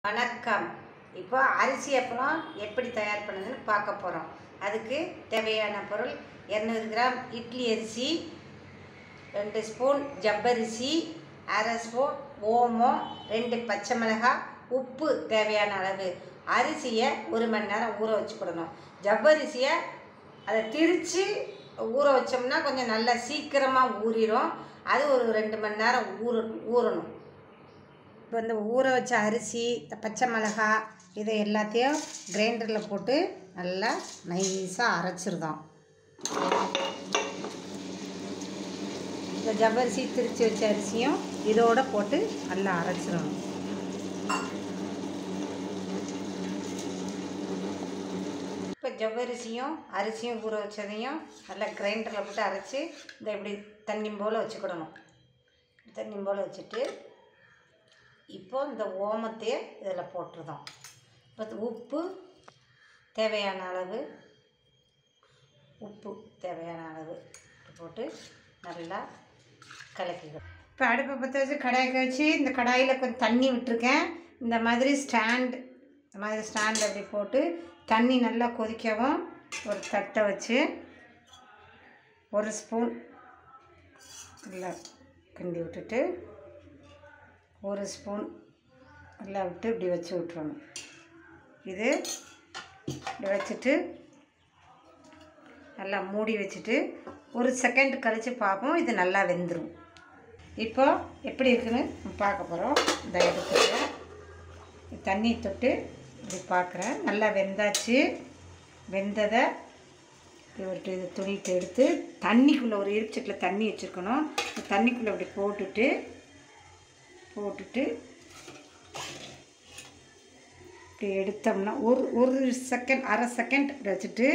வணக்கம் இப்போ அரிசி அப்பளம் எப்படி தயார் பண்ணுதுன்னு பார்க்க போகிறோம் அதுக்கு தேவையான பொருள் இரநூறு கிராம் இட்லி அரிசி ரெண்டு ஸ்பூன் ஜவ்வரிசி அரை ஸ்பூன் ஓமம் ரெண்டு பச்சை மிளகாய் உப்பு தேவையான அளவு அரிசியை ஒரு மணி நேரம் ஊற வச்சுக்கிடணும் ஜவ்வரிசியை அதை திரித்து ஊற வச்சோம்னா கொஞ்சம் நல்லா சீக்கிரமாக ஊறிடும் அது ஒரு ரெண்டு மணி நேரம் ஊற ஊறணும் இப்போ இந்த ஊற வச்ச அரிசி இந்த பச்சை மிளகாய் இதை எல்லாத்தையும் கிரைண்டரில் போட்டு நல்லா நைஸாக அரைச்சிருந்தோம் இந்த ஜவ்வரிசி திரிச்சு வச்ச அரிசியும் இதோட போட்டு நல்லா அரைச்சிடணும் இப்போ ஜவ்வரிசியும் அரிசியும் ஊற வச்சதையும் நல்லா கிரைண்டரில் போட்டு அரைச்சி இந்த இப்படி தண்ணி போல் வச்சுக்கிடணும் தண்ணி போல் வச்சுட்டு இப்போ இந்த ஓமத்தையே இதில் போட்டுருதோம் இப்போ உப்பு தேவையான அளவு உப்பு தேவையான அளவு போட்டு நல்லா கலக்கிக்கணும் இப்போ அடுப்பை பற்ற வச்சு கடாயை வச்சு இந்த கடாயில் கொஞ்சம் தண்ணி விட்டுருக்கேன் இந்த மாதிரி ஸ்டாண்ட் இந்த மாதிரி ஸ்டாண்ட் அப்படி போட்டு தண்ணி நல்லா கொதிக்கவும் ஒரு தட்டை வச்சு ஒரு ஸ்பூன் நல்லா கிண்டி விட்டுட்டு ஒரு ஸ்பூன் நல்லா விட்டு இப்படி வச்சு விட்றணும் இது இப்படி வச்சுட்டு நல்லா மூடி வச்சுட்டு ஒரு செகண்ட் கழித்து பார்ப்போம் இது நல்லா வெந்துடும் இப்போ எப்படி இருக்குன்னு பார்க்க போகிறோம் இந்த எடுத்துட்டு தண்ணி தொட்டு இப்படி பார்க்குறேன் நல்லா வெந்தாச்சு வெந்ததை இப்படி இது துணிட்டு எடுத்து தண்ணிக்குள்ளே ஒரு இருச்சட்டில் தண்ணி வச்சுருக்கணும் தண்ணிக்குள்ளே இப்படி போட்டுட்டு போட்டுட்டு இப்படி எடுத்தோம்னா ஒரு ஒரு செகண்ட் அரை செகண்ட் இப்படி வச்சுட்டு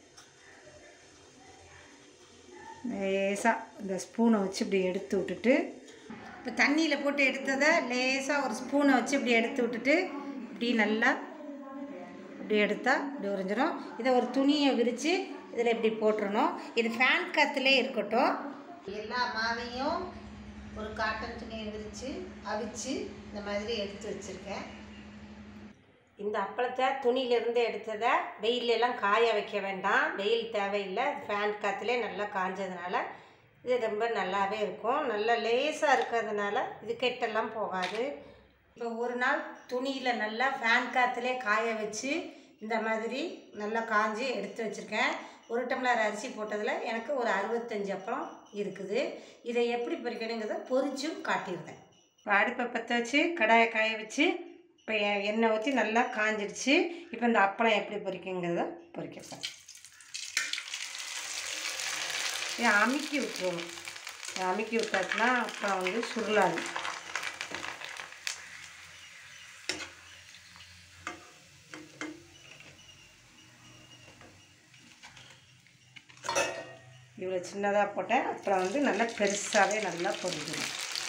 லேசாக இந்த ஸ்பூனை வச்சு இப்படி எடுத்து விட்டுட்டு இப்போ தண்ணியில் போட்டு எடுத்ததை லேசாக ஒரு ஸ்பூனை வச்சு இப்படி எடுத்து விட்டுட்டு இப்படி நல்லா இப்படி எடுத்தால் இப்படி உறிஞ்சிடும் இதை ஒரு துணியை விரித்து இதில் இப்படி போட்டுறணும் இது ஃபேன் காற்றுலே இருக்கட்டும் எல்லா மாவையும் ஒரு காட்டன் துணியை விரித்து அவிச்சு இந்த மாதிரி எடுத்து வச்சுருக்கேன் இந்த அப்பளத்தை துணியிலேருந்து எடுத்ததை வெயிலெல்லாம் காய வைக்க வேண்டாம் வெயில் தேவையில்லை ஃபேன் காற்றுலே நல்லா காஞ்சதுனால இது ரொம்ப நல்லாவே இருக்கும் நல்லா லேசாக இருக்கிறதுனால இது கெட்டெல்லாம் போகாது இப்போ ஒரு நாள் துணியில் நல்லா ஃபேன் காற்றுலே காய வச்சு இந்த மாதிரி நல்லா காஞ்சி எடுத்து வச்சுருக்கேன் ஒரு டம்ளர் அரிசி போட்டதில் எனக்கு ஒரு அறுபத்தஞ்சு அப்பளம் இருக்குது இதை எப்படி பொரிக்கணுங்கிறத பொரிச்சும் காட்டியிருந்தேன் இப்போ அடுப்பை பற்ற வச்சு கடாயை காய வச்சு இப்போ எண்ணெய் ஊற்றி நல்லா காஞ்சிடுச்சு இப்போ இந்த அப்பளம் எப்படி பொரிக்குங்கிறத பொரிக்கப்பேன் இதை அமுக்கி விட்டுருவோம் இதை அமுக்கி விட்டாச்சுன்னா அப்பளம் வந்து சுருளாது இவ்வளோ சின்னதாக போட்டேன் அப்புறம் வந்து நல்லா பெருசாகவே நல்லா பொரிக்கணும்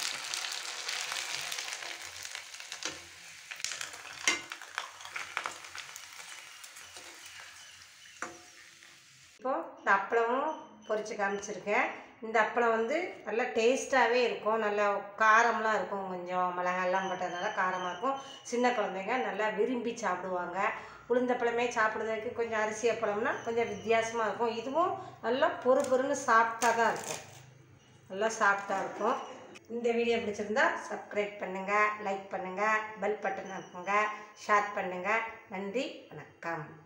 இப்போது இந்த அப்பளமும் பொரித்து காமிச்சிருக்கேன் இந்த அப்பளம் வந்து நல்லா டேஸ்ட்டாகவே இருக்கும் நல்லா காரம்லாம் இருக்கும் கொஞ்சம் மிளகாலாம் போட்டதுனால காரமாக இருக்கும் சின்ன குழந்தைங்க நல்லா விரும்பி சாப்பிடுவாங்க உளுந்தப்பழமே சாப்பிடுறதுக்கு கொஞ்சம் அரிசி அப்பளம்னா கொஞ்சம் வித்தியாசமாக இருக்கும் இதுவும் நல்லா பொறு பொறுன்னு சாஃப்டாக தான் இருக்கும் நல்லா சாஃப்டாக இருக்கும் இந்த வீடியோ பிடிச்சிருந்தா சப்ஸ்கிரைப் பண்ணுங்கள் லைக் பண்ணுங்கள் பெல் பட்டன் அனுப்புங்க ஷேர் பண்ணுங்கள் நன்றி வணக்கம்